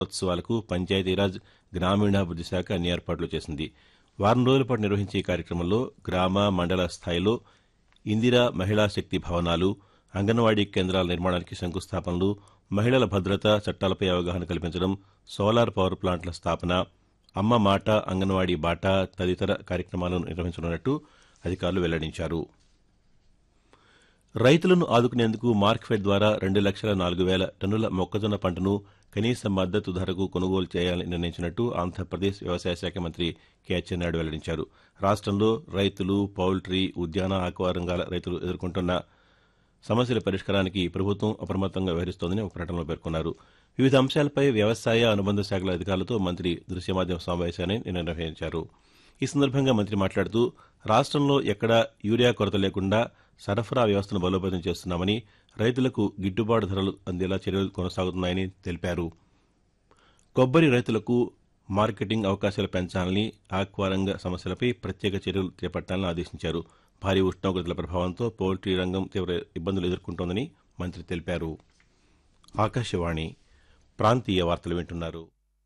ఉత్సవాలకు పంచాయతీరాజ్ గ్రామీణాభివృద్ది శాఖ అన్ని ఏర్పాట్లు చేసింది వారం రోజుల పాటు నిర్వహించే ఈ కార్యక్రమంలో గ్రామ మండల స్థాయిలో ఇందిరా మహిళా శక్తి భవనాలు అంగన్వాడీ కేంద్రాల నిర్మాణానికి శంకుస్థాపనలు మహిళల భద్రత చట్టాలపై అవగాహన కల్పించడం సోలార్ పవర్ ప్లాంట్ల స్థాపన అమ్మ మాట అంగన్వాడీ బాట తదితర కార్యక్రమాలను నిర్వహించనున్నట్టు అధికారులు వెల్లడించారు రైతులను ఆదుకునేందుకు మార్క్ఫెడ్ ద్వారా రెండు లక్షల నాలుగు వేల టన్నుల మొక్కజొన్న పంటను కనీస మద్దతు ధరకు కొనుగోలు చేయాలని నిర్ణయించినట్టు ఆంధ్రప్రదేశ్ వ్యవసాయ శాఖ మంత్రి కె అచ్చెన్నాయుడు వెల్లడించారు రాష్టంలో రైతులు పౌల్ట్రీ ఉద్యాన ఆక్వా రంగాల రైతులు ఎదుర్కొంటున్న సమస్యల పరిష్కారానికి ప్రభుత్వం అప్రమత్తంగా వ్యవహరిస్తోందని ఒక ప్రకటనలో పేర్కొన్నారు వివిధ అంశాలపై వ్యవసాయ అనుబంధ శాఖల అధికారులతో మంత్రి దృశ్య మాధ్యమ సమావేశాన్ని నిన్న నిర్వహించారు ఈ సందర్భంగా మంత్రి మాట్లాడుతూ రాష్టంలో ఎక్కడా యూరియా కొరత లేకుండా సరఫరా వ్యవస్థను బలోపేతం చేస్తున్నామని రైతులకు గిట్టుబాటు ధరలు అందేలా చర్యలు కొనసాగుతున్నాయని తెలిపారు కొబ్బరి రైతులకు మార్కెటింగ్ అవకాశాలు పెంచాలని ఆక్వారంగ సమస్యలపై ప్రత్యేక చర్యలు చేపట్టాలని ఆదేశించారు భారీ ఉష్ణోగ్రతల ప్రభావంతో పౌల్ట్రీ రంగం తీవ్ర ఇబ్బందులు ఎదుర్కొంటోందని మంత్రి తెలిపారు ఆకాశవాణి ప్రాంతీయ వార్తలు వింటున్నారు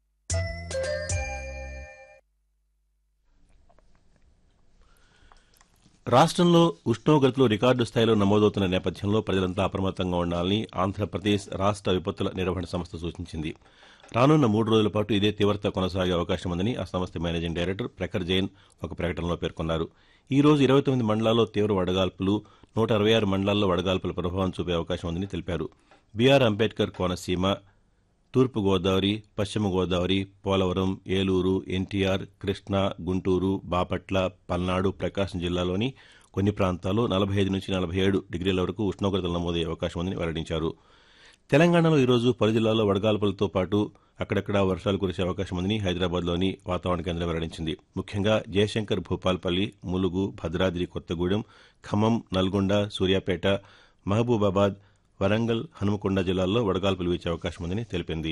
రాష్ట్రంలో ఉష్ణోగ్రతలు రికార్డు స్థాయిలో నమోదవుతున్న నేపథ్యంలో ప్రజలంతా అప్రమత్తంగా ఉండాలని ఆంధ్రప్రదేశ్ రాష్ట్ర విపత్తుల నిర్వహణ సంస్థ సూచించింది రానున్న మూడు రోజుల పాటు ఇదే తీవ్రత కొనసాగే అవకాశం ఉందని ఆ సంస్థ మేనేజింగ్ డైరెక్టర్ ప్రఖర్ జైన్ ఒక ప్రకటనలో పేర్కొన్నారు ఈ రోజు ఇరవై తొమ్మిది మండలాల్లో తీవ్ర వడగాల్పులు నూట అరవై ఆరు మండలాల్లో వడగాల్పుల ప్రభావం చూపే అవకాశం ఉందని తెలిపారు బీఆర్ అంబేద్కర్ కోనసీమ తూర్పు గోదావరి పశ్చిమ గోదావరి పోలవరం ఏలూరు ఎన్టీఆర్ కృష్ణా గుంటూరు బాపట్ల పల్నాడు ప్రకాశం జిల్లాలోని కొన్ని ప్రాంతాల్లో నలభై ఐదు నుంచి నలభై ఏడు డిగ్రీల వరకు ఉష్ణోగ్రతలు నమోదయ్యే అవకాశం ఉందని వెల్లడించారు తెలంగాణలో ఈరోజు పలు జిల్లాల్లో వడగాల్పులతో పాటు అక్కడక్కడా వర్షాలు కురిసే అవకాశం ఉందని హైదరాబాద్లోని వాతావరణ కేంద్రం వెల్లడించింది ముఖ్యంగా జయశంకర్ భూపాల్పల్లి ములుగు భద్రాద్రి కొత్తగూడెం ఖమ్మం నల్గొండ సూర్యాపేట మహబూబాబాద్ వరంగల్ హనుమకొండ జిల్లాల్లో వడగాల్పులు వీచే అవకాశం ఉందని తెలిపింది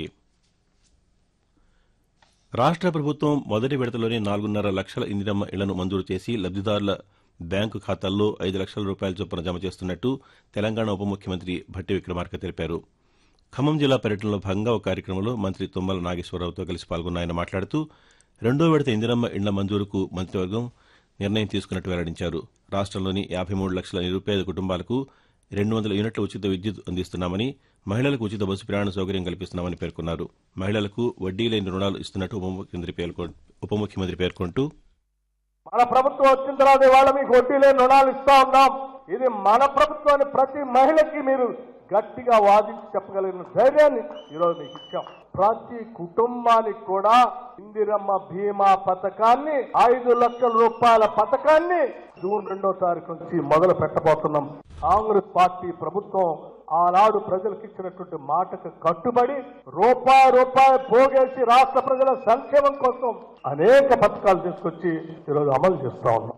రాష్ట్ర ప్రభుత్వం మొదటి విడతలోనే నాలుగున్నర లక్షల ఇందిరమ్మ ఇళ్లను మంజూరు చేసి లబ్దిదారుల బ్యాంకు ఖాతాల్లో ఐదు లక్షల రూపాయల చొప్పున జమ చేస్తున్నట్టు తెలంగాణ ఉప ముఖ్యమంత్రి భట్టి విక్రమార్క తెలిపారు ఖమ్మం జిల్లా పర్యటనలో భాగంగా ఒక కార్యక్రమంలో మంత్రి తుమ్మల నాగేశ్వరరావుతో కలిసి పాల్గొన్న ఆయన మాట్లాడుతూ రెండో విడత ఇందిరమ్మ ఇళ్ల మంజూరుకు మంత్రివర్గం నిర్ణయం తీసుకున్నట్టు వెల్లడించారు రాష్ట్రంలోని యాభై మూడు లక్షల నిరుపేద కుటుంబాలకు రెండు వందల యూనిట్ల ఉచిత విద్యుత్ అందిస్తున్నామని మహిళలకు ఉచిత బస్సు ప్రయాణ సౌకర్యం కల్పిస్తున్నామని పేర్కొన్నారు మహిళలకు వడ్డీ లేని రుణాలు ఇస్తున్నట్టు ఉప ముఖ్యమంత్రి పేర్కొ- ఉప ముఖ్యమంత్రి పేర్కొంటూ మన ప్రభుత్వం వచ్చిన తర్వాత ఇవాళ మీకు వడ్డీ లేని రుణాలు ఇస్తా ఉన్నాం ఇది మన ప్రభుత్వాన్ని ప్రతి మహిళకి మీరు గట్టిగా వాదించి చెప్పగలిగిన ధైర్యాన్ని ఈరోజు మీకు ఇచ్చాం ప్రతి కుటుంబానికి కూడా ఇందిరమ్మ బీమా పథకాన్ని ఐదు లక్షల రూపాయల పథకాన్ని జూన్ రెండో తారీఖు నుంచి మొదలు పెట్టబోతున్నాం కాంగ్రెస్ పార్టీ ప్రభుత్వం ఆనాడు ప్రజలకు ఇచ్చినటువంటి మాటకు కట్టుబడి రూపాయి రూపాయి పోగేసి రాష్ట్ర ప్రజల సంక్షేమం కోసం అనేక పథకాలు తీసుకొచ్చి ఈరోజు అమలు చేస్తా ఉన్నాం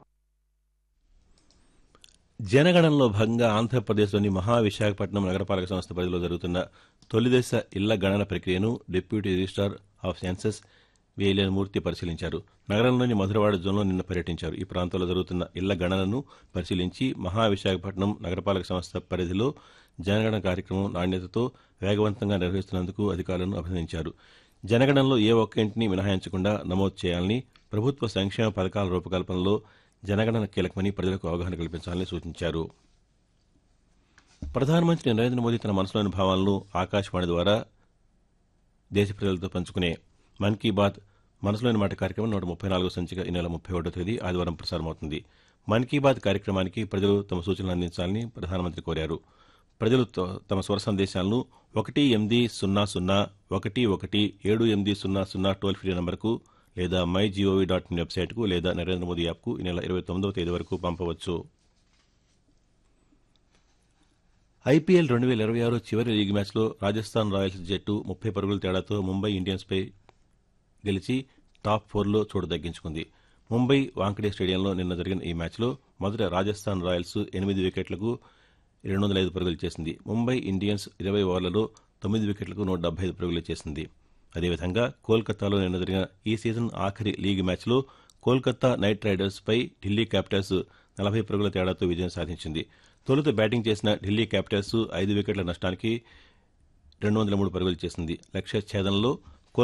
జనగణనలో భాగంగా ఆంధ్రప్రదేశ్లోని మహావిశాఖపట్నం నగరపాలక సంస్థ పరిధిలో జరుగుతున్న తొలిదశ ఇళ్ల గణన ప్రక్రియను డిప్యూటీ రిజిస్టార్ ఆఫ్ సెన్సస్ వేలేని మూర్తి పరిశీలించారు నగరంలోని మధురవాడ జోన్లో నిన్న పర్యటించారు ఈ ప్రాంతంలో జరుగుతున్న ఇళ్ల గణనను పరిశీలించి మహావిశాఖపట్నం నగరపాలక సంస్థ పరిధిలో జనగణన కార్యక్రమం నాణ్యతతో వేగవంతంగా నిర్వహిస్తున్నందుకు అధికారులను అభినందించారు జనగణనలో ఏ ఒక్క ఇంటిని మినహాయించకుండా నమోదు చేయాలని ప్రభుత్వ సంక్షేమ పథకాల రూపకల్పనలో జనగణన కీలకమని ప్రజలకు అవగాహన కల్పించాలని సూచించారు ప్రధానమంత్రి నరేంద్ర మోదీ తన మనసులోని భావాలను ఆకాశవాణి ద్వారా దేశ ప్రజలతో పంచుకునే మన్ కీ బాత్ మనసులోని మాట కార్యక్రమం నూట ముప్పై నాలుగో సంచిక ఈ నెల ముప్పై ఒకటో తేదీ ఆదివారం ప్రసారమవుతుంది మన్ కీ బాత్ కార్యక్రమానికి ప్రజలు తమ సూచనలు అందించాలని ప్రధానమంత్రి కోరారు ప్రజలు త- తమ స్వర సందేశాలను ఒకటి ఎనిమిది సున్నా సున్నా ఒకటి ఒకటి ఏడు ఎనిమిది సున్నా సున్నా టోల్ ఫ్రీ నంబర్కు లేదా మై జీఓవీ డాట్ ఇన్ వెబ్సైట్కు లేదా నరేంద్ర మోదీ యాప్కు ఈ నెల ఇరవై తొమ్మిదవ తేదీ వరకు పంపవచ్చు ఐపీఎల్ రెండు వేల ఇరవై ఆరు చివరి లీగ్ మ్యాచ్లో రాజస్థాన్ రాయల్స్ జట్టు ముప్పై పరుగుల తేడాతో ముంబై ఇండియన్స్పై గెలిచి టాప్ ఫోర్లో చోటు దక్కించుకుంది ముంబై వాంకడే స్టేడియంలో నిన్న జరిగిన ఈ మ్యాచ్లో మొదట రాజస్థాన్ రాయల్స్ ఎనిమిది వికెట్లకు రెండు వందల ఐదు పరుగులు చేసింది ముంబై ఇండియన్స్ ఇరవై ఓవర్లలో తొమ్మిది వికెట్లకు నూట డెబ్బై ఐదు పరుగులు చేసింది అదేవిధంగా కోల్కతాలో నిన్న జరిగిన ఈ సీజన్ ఆఖరి లీగ్ మ్యాచ్లో కోల్కతా నైట్ రైడర్స్పై ఢిల్లీ క్యాపిటల్స్ నలభై పరుగుల తేడాతో విజయం సాధించింది తొలుత బ్యాటింగ్ చేసిన ఢిల్లీ క్యాపిటల్స్ ఐదు వికెట్ల నష్టానికి రెండు వందల మూడు పరుగులు చేసింది లక్ష్య ఛేదనలో